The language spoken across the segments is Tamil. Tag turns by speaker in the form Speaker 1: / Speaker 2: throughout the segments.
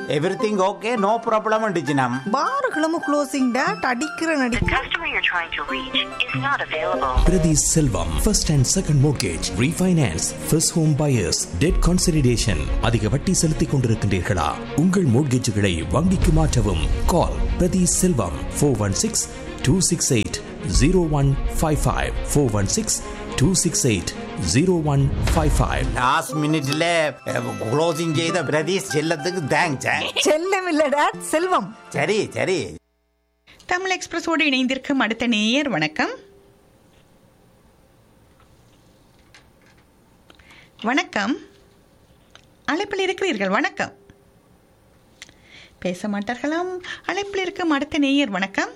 Speaker 1: எவ்ரிதிங் ஓகே நோ ப்ராப்ளம் அண்டிச்சினம்
Speaker 2: பார்களும் க்ளோசிங் டேட் அடிக்கிற
Speaker 3: The
Speaker 2: நடி
Speaker 3: customer you're trying to reach is not available.
Speaker 4: Priti Selvam, first and second mortgage, refinance, first home buyers, debt consolidation. அதிக வட்டி செலுத்திக் கொண்டிருக்கின்றீர்களா உங்கள் மோட்கேஜுகளை வங்கிக்கு மாற்றவும் call Prathi Selvam four one six two six eight zero one five five four one six two six eight zero one five five
Speaker 1: last மினிட்ல க்ளோசிங் செய்த பிரதீஷ் செல்லத்துக்கு தேங்க்ஸ்
Speaker 2: செல்லம் இல்ல டேட் செல்வம்
Speaker 1: சரி சரி
Speaker 5: தமிழ் எக்ஸ்பிரஸோடு இணைந்திருக்கும் அடுத்த நேயர் வணக்கம் வணக்கம் அழைப்பில் இருக்கிறீர்கள் வணக்கம் பேச மாட்டார்களாம் அழைப்பில் இருக்கும் அடுத்த நேயர் வணக்கம்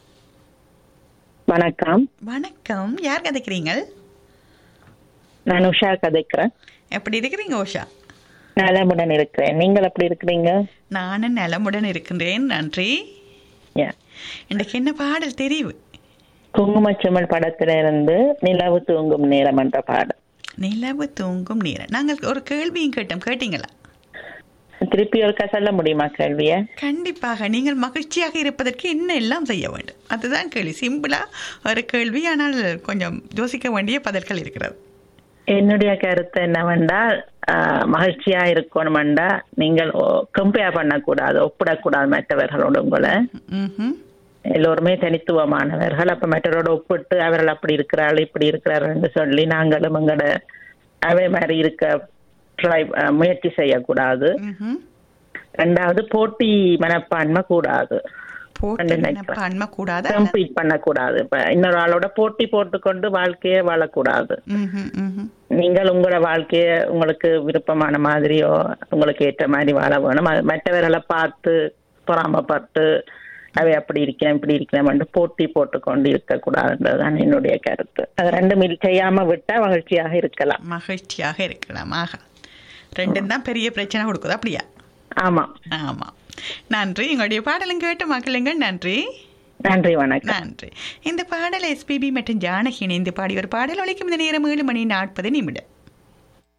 Speaker 6: வணக்கம்
Speaker 5: வணக்கம் யார் கதைக்கிறீங்கள்
Speaker 6: நான் உஷா கதைக்கிறேன்
Speaker 5: எப்படி இருக்கிறீங்க ஓஷா
Speaker 6: நலமுடன் இருக்கிறேன் நீங்கள் எப்படி இருக்கிறீங்க
Speaker 5: நானும் நலமுடன் இருக்கின்றேன் நன்றி
Speaker 6: Yeah.
Speaker 5: இன்றைக்கு என்ன பாடல் தெரிவு
Speaker 6: குங்குமச்சுமல் படத்துல இருந்து நிலவு தூங்கும் நேரம் என்ற பாடல்
Speaker 5: நிலவு தூங்கும் நேரம் நாங்கள் ஒரு கேள்வியும் கேட்டோம் கேட்டீங்களா
Speaker 6: திருப்பி ஒருக்கா சொல்ல முடியுமா கேள்விய
Speaker 5: கண்டிப்பாக நீங்கள் மகிழ்ச்சியாக இருப்பதற்கு என்ன எல்லாம் செய்ய வேண்டும் அதுதான் கேள்வி சிம்பிளா ஒரு கேள்வி ஆனால் கொஞ்சம் யோசிக்க வேண்டிய பதில்கள் இருக்கிறது
Speaker 6: என்னுடைய கருத்து என்னவென்றால் ஆஹ், மகிழ்ச்சியா இருக்கணுமெண்டா நீங்கள் கம்பேர் பண்ணக்கூடாது ஒப்பிடக்கூடாது மற்றவர்களோட உங்களை
Speaker 5: ம்ஹும்.
Speaker 6: எல்லோருமே தனித்துவமானவர்கள் அப்ப மற்றவரோட ஒப்பிட்டு அவர்கள் அப்படி இருக்கிறாள் இப்படி இருக்கிறார்கள் சொல்லி நாங்களும் எங்களோட அதே மாதிரி இருக்க ட்ரை முயற்சி செய்யக்கூடாது
Speaker 5: ம்ஹும்.
Speaker 6: ரெண்டாவது போட்டி மனப்பான்மை கூடாது
Speaker 5: போட்டி
Speaker 6: ரெண்டு நினைக்கிறேன்.
Speaker 5: மனப்பான்மை கூடாது
Speaker 6: கம்பீட் பண்ணக்கூடாது இப்ப இன்னொரு ஆளோட போட்டி போட்டுக்கொண்டு வாழ்க்கையை வாழக்கூடாது
Speaker 5: ம்ஹும், ம்ஹும்.
Speaker 6: நீங்கள் உங்களோட வாழ்க்கைய உங்களுக்கு விருப்பமான மாதிரியோ உங்களுக்கு ஏற்ற மாதிரி வாழ வேணும் அது மற்றவர்களை பார்த்து பொறாமப்பட்டு அவை அப்படி இருக்கிறேன் இப்படி இருக்கிறேன் போட்டி போட்டுக்கொண்டு இருக்கக்கூடாதுன்றதுதான் என்னுடைய கருத்து அது ரெண்டும் இல்ல- செய்யாம விட்டா மகிழ்ச்சியாக இருக்கலாம்
Speaker 5: மகிழ்ச்சியாக இருக்கலாம் ஆக ரெண்டும் தான் பெரிய பிரச்சனை கொடுக்குது அப்படியா
Speaker 6: ஆமா
Speaker 5: ஆமா நன்றி எங்களுடைய பாடலும் கேட்டு மக்களுங்கள் நன்றி
Speaker 6: நன்றி வணக்கம்
Speaker 5: நன்றி இந்த பாடல் எஸ்பிபி மற்றும் ஜானகி இணைந்து பாடிய ஒரு பாடல் ஒழிக்கும் இந்த நேரம் ஏழு மணி நாற்பது நிமிடம்